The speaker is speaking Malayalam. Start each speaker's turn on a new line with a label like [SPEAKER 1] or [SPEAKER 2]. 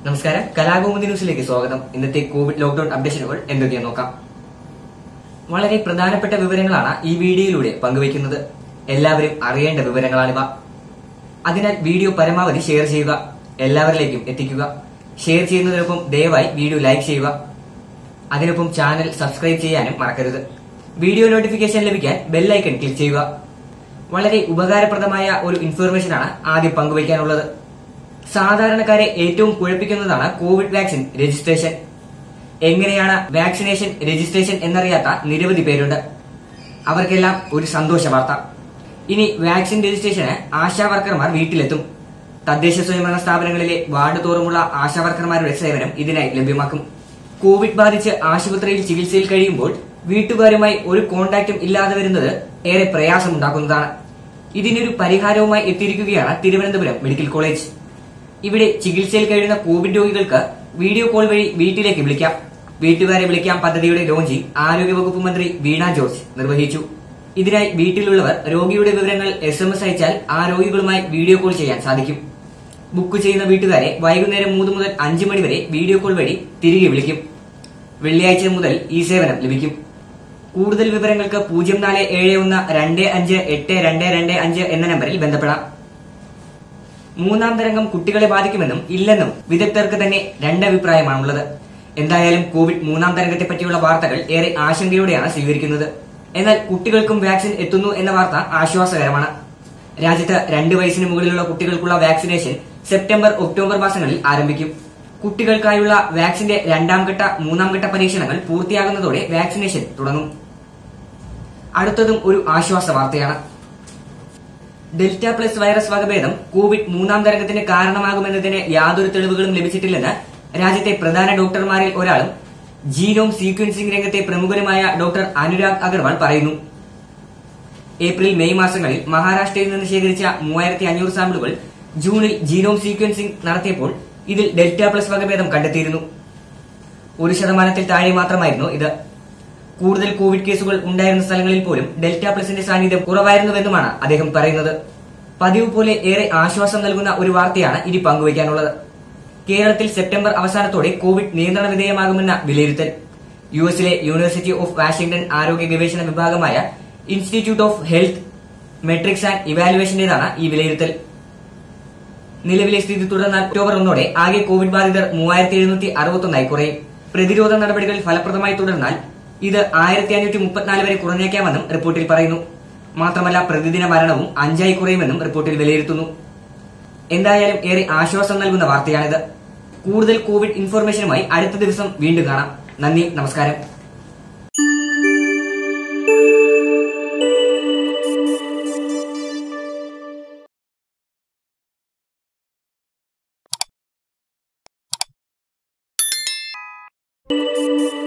[SPEAKER 1] നമസ്കാരം കലാകൗമുദി ന്യൂസിലേക്ക് സ്വാഗതം ഇന്നത്തെ കോവിഡ് ലോക്ഡൌൺ അപ്ഡേഷനുകൾ എന്തൊക്കെയെന്ന് നോക്കാം വളരെ പ്രധാനപ്പെട്ട വിവരങ്ങളാണ് ഈ വീഡിയോയിലൂടെ പങ്കുവയ്ക്കുന്നത് എല്ലാവരും അറിയേണ്ട വിവരങ്ങളാണിവ അതിനാൽ വീഡിയോ പരമാവധി ഷെയർ ചെയ്യുക എല്ലാവരിലേക്കും എത്തിക്കുക ഷെയർ ചെയ്യുന്നതിനൊപ്പം ദയവായി വീഡിയോ ലൈക്ക് ചെയ്യുക അതിനൊപ്പം ചാനൽ സബ്സ്ക്രൈബ് ചെയ്യാനും മറക്കരുത് വീഡിയോ നോട്ടിഫിക്കേഷൻ ലഭിക്കാൻ ബെല്ലൈക്കൺ ക്ലിക്ക് ചെയ്യുക വളരെ ഉപകാരപ്രദമായ ഒരു ഇൻഫർമേഷനാണ് ആദ്യം പങ്കുവയ്ക്കാനുള്ളത് സാധാരണക്കാരെ ഏറ്റവും കുഴപ്പിക്കുന്നതാണ് കോവിഡ് വാക്സിൻ രജിസ്ട്രേഷൻ എങ്ങനെയാണ് വാക്സിനേഷൻ രജിസ്ട്രേഷൻ എന്നറിയാത്ത നിരവധി പേരുണ്ട് അവർക്കെല്ലാം ഒരു സന്തോഷ വാർത്ത ഇനി വാക്സിൻ രജിസ്ട്രേഷന് ആശാ വർക്കർമാർ വീട്ടിലെത്തും തദ്ദേശ സ്വയംഭരണ സ്ഥാപനങ്ങളിലെ വാർഡ് തോറുമുള്ള ആശാ വർക്കർമാരുടെ സേവനം ഇതിനായി ലഭ്യമാക്കും കോവിഡ് ബാധിച്ച് ആശുപത്രിയിൽ ചികിത്സയിൽ കഴിയുമ്പോൾ വീട്ടുകാരുമായി ഒരു കോണ്ടാക്റ്റും ഇല്ലാതെ വരുന്നത് ഏറെ പ്രയാസമുണ്ടാക്കുന്നതാണ് ഇതിനൊരു പരിഹാരവുമായി എത്തിയിരിക്കുകയാണ് തിരുവനന്തപുരം മെഡിക്കൽ കോളേജ് ഇവിടെ ചികിത്സയിൽ കഴിയുന്ന കോവിഡ് രോഗികൾക്ക് വീഡിയോ കോൾ വഴി വീട്ടിലേക്ക് വിളിക്കാം വീട്ടുകാരെ വിളിക്കാം പദ്ധതിയുടെ ലോഞ്ചിങ് ആരോഗ്യവകുപ്പ് മന്ത്രി വീണ ജോർജ് നിർവഹിച്ചു ഇതിനായി വീട്ടിലുള്ളവർ രോഗിയുടെ വിവരങ്ങൾ എസ് എം എസ് അയച്ചാൽ ആ രോഗികളുമായി വീഡിയോ കോൾ ചെയ്യാൻ സാധിക്കും ബുക്ക് ചെയ്യുന്ന വീട്ടുകാരെ വൈകുന്നേരം മൂന്ന് മുതൽ അഞ്ച് മണി വരെ വീഡിയോ കോൾ വഴി തിരികെ വിളിക്കും വെള്ളിയാഴ്ച മുതൽ ഈ സേവനം ലഭിക്കും കൂടുതൽ വിവരങ്ങൾക്ക് പൂജ്യം നാല് ഏഴ് ഒന്ന് രണ്ട് അഞ്ച് എട്ട് രണ്ട് രണ്ട് അഞ്ച് എന്ന നമ്പറിൽ ബന്ധപ്പെടാം മൂന്നാം തരംഗം കുട്ടികളെ ബാധിക്കുമെന്നും ഇല്ലെന്നും വിദഗ്ധർക്ക് തന്നെ രണ്ടഭിപ്രായമാണുള്ളത് എന്തായാലും കോവിഡ് മൂന്നാം തരംഗത്തെ പറ്റിയുള്ള വാർത്തകൾ ഏറെ ആശങ്കയോടെയാണ് സ്വീകരിക്കുന്നത് എന്നാൽ കുട്ടികൾക്കും വാക്സിൻ എത്തുന്നു എന്ന വാർത്ത ആശ്വാസകരമാണ് രാജ്യത്ത് രണ്ട് വയസ്സിന് മുകളിലുള്ള കുട്ടികൾക്കുള്ള വാക്സിനേഷൻ സെപ്റ്റംബർ ഒക്ടോബർ മാസങ്ങളിൽ ആരംഭിക്കും കുട്ടികൾക്കായുള്ള വാക്സിന്റെ രണ്ടാം ഘട്ട മൂന്നാം ഘട്ട പരീക്ഷണങ്ങൾ പൂർത്തിയാകുന്നതോടെ വാക്സിനേഷൻ തുടങ്ങും അടുത്തതും ഒരു ആശ്വാസ വാർത്തയാണ് ഡെൽറ്റ പ്ലസ് വൈറസ് വകഭേദം കോവിഡ് മൂന്നാം തരംഗത്തിന് കാരണമാകുമെന്നതിന് യാതൊരു തെളിവുകളും ലഭിച്ചിട്ടില്ലെന്ന് രാജ്യത്തെ പ്രധാന ഡോക്ടർമാരിൽ ഒരാളും ജീനോം സീക്വൻസിംഗ് രംഗത്തെ പ്രമുഖരുമായ ഡോക്ടർ അനുരാഗ് അഗർവാൾ പറയുന്നു ഏപ്രിൽ മെയ് മാസങ്ങളിൽ മഹാരാഷ്ട്രയിൽ നിന്ന് ശേഖരിച്ച മൂവായിരത്തി അഞ്ഞൂറ് സാമ്പിളുകൾ ജൂണിൽ ജീനോം സീക്വൻസിംഗ് നടത്തിയപ്പോൾ ഇതിൽ ഡെൽറ്റ പ്ലസ് വകഭേദം കണ്ടെത്തിയിരുന്നു ഒരു ശതമാനത്തിൽ താഴെ മാത്രമായിരുന്നു ഇത് കൂടുതൽ കോവിഡ് കേസുകൾ ഉണ്ടായിരുന്ന സ്ഥലങ്ങളിൽ പോലും ഡെൽറ്റ പ്ലസിന്റെ സാന്നിധ്യം കുറവായിരുന്നുവെന്നുമാണ് അദ്ദേഹം പറയുന്നത് പതിവ് പോലെ ഏറെ ആശ്വാസം നൽകുന്ന ഒരു വാർത്തയാണ് ഇനി പങ്കുവയ്ക്കാനുള്ളത് കേരളത്തിൽ സെപ്റ്റംബർ അവസാനത്തോടെ കോവിഡ് നിയന്ത്രണ വിധേയമാകുമെന്ന വിലയിരുത്തൽ യു എസിലെ യൂണിവേഴ്സിറ്റി ഓഫ് വാഷിംഗ്ടൺ ആരോഗ്യ ഗവേഷണ വിഭാഗമായ institute of health metrics and ഇവാലുവേഷന്റേതാണ് ഈ വിലയിരുത്തൽ നിലവിലെ സ്ഥിതി തുടർന്നാൽ ഒക്ടോബർ ഒന്നോടെ ആകെ കോവിഡ് ബാധിതർ മൂവായിരത്തി എഴുന്നൂറ്റി അറുപത്തൊന്നായി കുറയും പ്രതിരോധ നടപടികൾ ഫലപ്രദമായി തുടർന്നാൽ ഇത് ആയിരത്തി അഞ്ഞൂറ്റി മുപ്പത്തിനാല് വരെ കുറഞ്ഞേക്കാമെന്നും റിപ്പോർട്ടിൽ പറയുന്നു മാത്രമല്ല പ്രതിദിന മരണവും അഞ്ചായി കുറയുമെന്നും റിപ്പോർട്ടിൽ വിലയിരുത്തുന്നു എന്തായാലും ഏറെ ആശ്വാസം നൽകുന്ന വാർത്തയാണിത് കൂടുതൽ കോവിഡ് ഇൻഫർമേഷനുമായി അടുത്ത ദിവസം വീണ്ടും കാണാം നന്ദി നമസ്കാരം
[SPEAKER 2] Thank you.